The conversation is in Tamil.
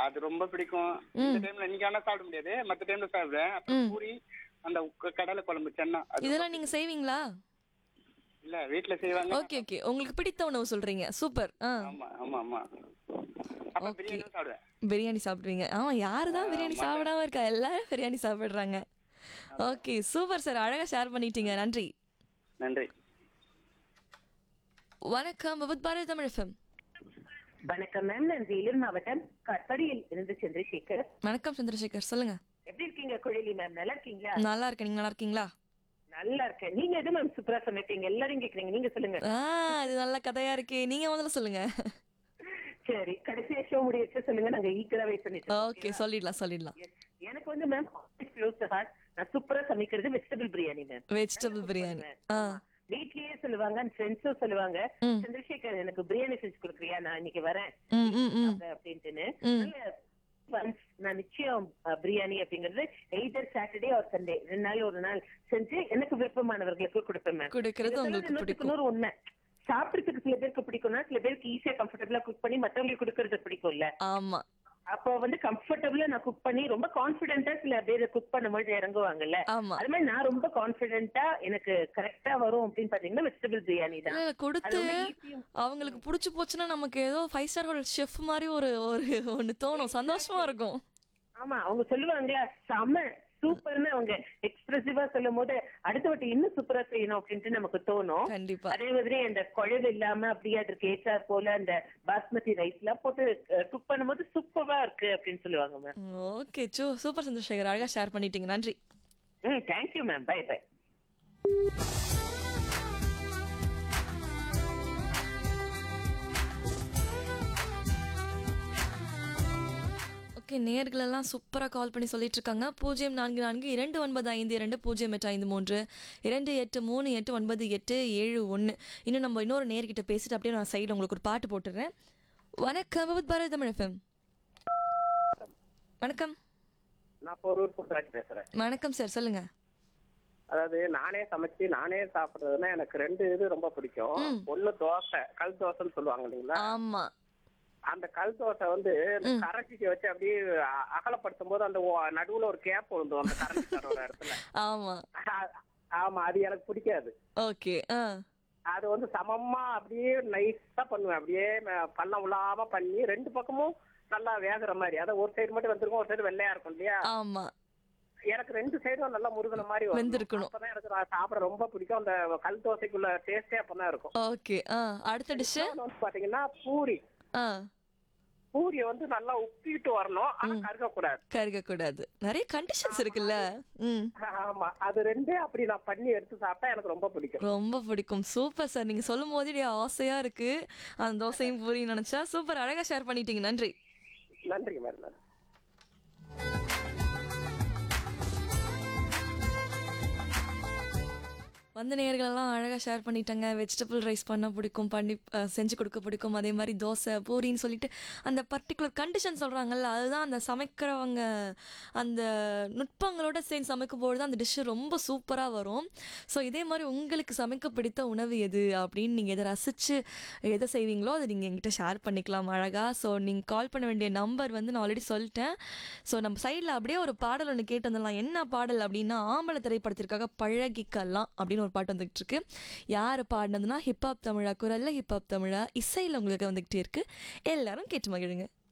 அது ரொம்ப பிடிக்கும் இந்த டைம்ல இன்னைக்கு ஆனா சாப்பிட முடியாது மத்த டைம்ல சாப்பிடுவேன் அப்புறம் பூரி அந்த உக்க- கடலை குழம்பு சென்னா அது இதெல்லாம் நீங்க செய்வீங்களா இல்ல வீட்டுல செய்வாங்க ஓகே ஓகே உங்களுக்கு பிடித்த உணவு சொல்றீங்க சூப்பர் ஆ ஆமா ஆமா ஆமா அப்ப பிரியாணியும் சாப்பிடுவேன் பிரியாணி சாப்பிடுவீங்க ஆமா யாரு தான் பிரியாணி சாப்பிடாம இருக்கா எல்லாரும் பிரியாணி சாப்பிடுறாங்க ஓகே சூப்பர் சார் அழகா ஷேர் பண்ணிட்டீங்க நன்றி நன்றி வணக்கம் விபத் பாரதி தமிழ் எஃப்எம் வணக்கம் மேம் நான் வேலூர் மாவட்டம் கட்படியில் இருந்து சந்திரசேகர் வணக்கம் சந்திரசேகர் சொல்லுங்க எப்படி இருக்கீங்க குழலி மேம் நல்லா இருக்கீங்களா நல்லா இருக்கேன் நீங்க நல்லா இருக்கீங்களா நல்லா இருக்கேன் நீங்க எது மேம் சூப்பரா சமைப்பீங்க எல்லாரும் கேக்குறீங்க நீங்க சொல்லுங்க ஆ இது நல்ல கதையா இருக்கே நீங்க முதல்ல சொல்லுங்க சரி கடைசியா ஷோ முடிச்சு சொல்லுங்க நாங்க ஈக்குவலா வெயிட் பண்ணிட்டு ஓகே சொல்லிடலாம் சொல்லிடலாம் எனக்கு வந்து மேம் நான் சூப்பரா சமைக்கிறது vegetable biryani ma'am vegetable biryani ஆ வீட்லயே சொல்லுவாங்க ஃப்ரெண்ட்ஸும் சொல்லுவாங்க சந்திரசேகர் எனக்கு பிரியாணி செஞ்சு கொடுக்குறியா நான் இன்னைக்கு வரேன் ம் ம் ம் சாப்பிட அப்படின்ட்டுன்னு நல்ல once நான் நிச்சயம் அஹ், பிரியாணி அப்படிங்கிறது எய்தர் சாட்டர்டே ஆர் சண்டே ரெண்டு நாள் ஒரு நாள் செஞ்சு எனக்கு விருப்பமானவர்களுக்கு கொடுப்பேன் மேம் கொடுக்கறது இது உங்களுக்கு நூத்துக்கு பிடிக்கும் நூறு உண்மை சாப்பிடுறதுக்கு சில பேருக்கு பிடிக்கும்னா சில பேருக்கு ஈஸியா கம்ஃபர்டபுளா குக் பண்ணி மத்தவங்களுக்கு கொடுக்கறது பிடிக்கும்ல ஆமா அப்போ வந்து கம்ஃபர்டபுளா நான் குக் பண்ணி ரொம்ப கான்பிடென்ட்டா சில பேர் குக் பண்ணும்போது இறங்குவாங்கல்ல ஆமா அது மாதிரி நான் ரொம்ப கான்பிடென்ட்டா எனக்கு கரெக்டா வரும் அப்படின்னு பாத்தீங்கன்னா வெஜிடபிள் பிரியாணி தான் இல்ல, கொடுத்து அது ரொம்ப easy. அவங்களுக்கு புடிச்சு போச்சுன்னா நமக்கு ஏதோ ஃபைவ் ஸ்டார் ஹோட்டல் ஷெஃப் மாதிரி ஒரு ஒரு ஒண்ணு தோணும் சந்தோஷமா இருக்கும் ஆமா அவங்க சொல்லுவாங்க செம சூப்பர்னு அவங்க எக்ஸ்பிரசிவா சொல்லும் போது அடுத்த வாட்டி இன்னும் சூப்பரா செய்யணும் அப்படின்ட்டு நமக்கு தோணும் கண்டிப்பா அதே மாதிரி அந்த குழவு இல்லாம அப்படியே அதற்கு ஏற்றாற் போல அந்த பாஸ்மதி ரைஸ் எல்லாம் போட்டு குக் பண்ணும்போது சூப்பரா இருக்கு அப்படின்னு சொல்லுவாங்க ma'am okay so super Chandrasekar அழகா ஷேர் பண்ணிட்டீங்க நன்றி ம் thank you ma'am bye bye okay நேர்கள் எல்லாம் சூப்பரா கால் பண்ணி சொல்லிட்டு இருக்காங்க பூஜ்ஜியம் நான்கு நான்கு இரண்டு ஒன்பது ஐந்து இரண்டு பூஜ்ஜியம் எட்டு ஐந்து மூன்று இரண்டு எட்டு மூணு எட்டு ஒன்பது எட்டு ஏழு ஒன்று இன்னும் நம்ம இன்னொரு நேர்கிட்ட பேசிட்டு அப்படியே நான் சைடில் உங்களுக்கு ஒரு பாட்டு போட்டுடுறேன் வணக்கம் விபத் பாரதி தமிழ் எஃப்எம் வணக்கம் நான் பொருள் புத்தராஜ் பேசுறேன் வணக்கம் சார் சொல்லுங்க அதாவது நானே சமைச்சு நானே சாப்பிடுறதுன்னா எனக்கு ரெண்டு இது ரொம்ப பிடிக்கும் ஒண்ணு தோசை கல் தோசைன்னு சொல்லுவாங்க இல்லைங்களா ஆமா அந்த கல் தோசை வந்து இந்த கரண்டிக்கு வச்சு அப்படியே அ- அகலப்படுத்தும் போது அந்த ஓ- நடுவுல ஒரு கேப் விழுந்தும் அந்த கரண்டி தரோட இடத்துல ஆமா ஆ- ஆமா அது எனக்கு பிடிக்காது ஓகே ஆ அது வந்து சமமா அப்படியே நைஸா பண்ணுவேன் அப்படியே ம- பள்ளம் விழாம பண்ணி ரெண்டு பக்கமும் நல்லா வேகுற மாதிரி அதான் ஒரு சைடு மட்டும் வெந்திருக்கும் ஒரு சைடு வெள்ளையா இருக்கும் இல்லையா ஆமா எனக்கு ரெண்டு சைடும் நல்லா முருகன மாதிரி வரணும். வெந்திருக்கணும். அப்பதான் எனக்கு நான் சாப்பிட ரொம்ப பிடிக்கும் அந்த கல் தோசைக்குள்ள டேஸ்டே அப்பதான் இருக்கும் ஓகே ஆ அடுத்த டிஷ் இன்னொன்னு வந்து பாத்தீங்கன்னா பூரி ஆ பூரியை வந்து நல்லா உப்பிட்டு வரணும் ஆனா கருக கூடாது கருக கூடாது நிறைய கண்டிஷன்ஸ் இருக்குல்ல ம் ஆமா அது ரெண்டே அப்படி நான் பண்ணி எடுத்து சாப்பிட்டா எனக்கு ரொம்ப பிடிக்கும் ரொம்ப பிடிக்கும் சூப்பர் சார் நீங்க சொல்லும் போதே அப்படியே ஆசையா இருக்கு அந்த தோசையும் பூரி நினைச்சா சூப்பர் அழகா ஷேர் பண்ணிட்டீங்க நன்றி நன்றி மேடம் வந்த நேயர்களெல்லாம் அழகாக ஷேர் பண்ணிட்டாங்க வெஜிடபிள் ரைஸ் பண்ண பிடிக்கும் பண்ணி அஹ், செஞ்சு கொடுக்க பிடிக்கும் அதே மாதிரி தோசை பூரின்னு சொல்லிட்டு அந்த பர்டிகுலர் கண்டிஷன் சொல்கிறாங்கல்ல அதுதான் அந்த சமைக்கிறவங்க அந்த நுட்பங்களோட சேர்ந்து சமைக்கும்போது தான் அந்த டிஷ்ஷு ரொம்ப சூப்பராக வரும் ஸோ இதே மாதிரி உங்களுக்கு சமைக்க பிடித்த உணவு எது அப்படின்னு நீங்கள் எதை ரசித்து எதை செய்வீங்களோ அதை நீங்கள் எங்கிட்ட ஷேர் பண்ணிக்கலாம் அழகாக ஸோ நீங்கள் கால் பண்ண வேண்டிய நம்பர் வந்து நான் ஆல்ரெடி சொல்லிட்டேன் ஸோ நம்ம சைடில் அப்படியே ஒரு பாடல் ஒன்று கேட்டு வந்துடலாம் என்ன பாடல் அப்படின்னா ஆம்பளை திரைப்படத்திற்காக பழகிக்கலாம் அப்படின்னு ஒரு பாட்டு வந்துகிட்டு இருக்கு யார் பாடினதுன்னா ஹிப்ஹாப் தமிழா குரல்ல ஹிப்ஹாப் தமிழா இசையில் உங்களுக்கு வந்துகிட்டே இருக்கு எல்லாரும் கேட்டு மகிழுங்க